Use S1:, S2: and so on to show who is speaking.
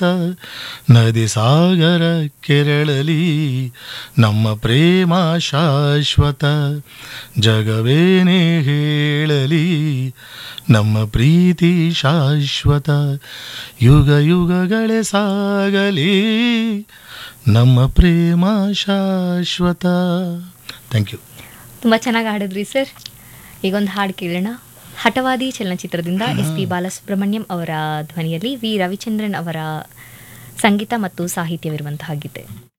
S1: ನದಿ ಸಾಗರ ಕೆರಳಲಿ ನಮ್ಮ ಪ್ರೇಮ ಶಾಶ್ವತ ಜಗವೇನೇ ಹೇಳಲಿ ನಮ್ಮ ಪ್ರೀತಿ ಶಾಶ್ವತ ಯುಗ ಯುಗಗಳೇ ಸಾಗಲಿ ನಮ್ಮ ಪ್ರೇಮ ಶಾಶ್ವತ ಥ್ಯಾಂಕ್ ಯು
S2: ತುಂಬ ಚೆನ್ನಾಗಿ ಹಾಡಿದ್ರಿ ಸರ್ ಈಗೊಂದು ಹಾಡು ಕೇಳೋಣ ಹಠವಾದಿ ಚಲನಚಿತ್ರದಿಂದ ಎಸ್ ಪಿ ಬಾಲಸುಬ್ರಹ್ಮಣ್ಯಂ ಅವರ ಧ್ವನಿಯಲ್ಲಿ ವಿ ರವಿಚಂದ್ರನ್ ಅವರ ಸಂಗೀತ ಮತ್ತು ಸಾಹಿತ್ಯವಿರುವಂತಹ ಗೀತೆ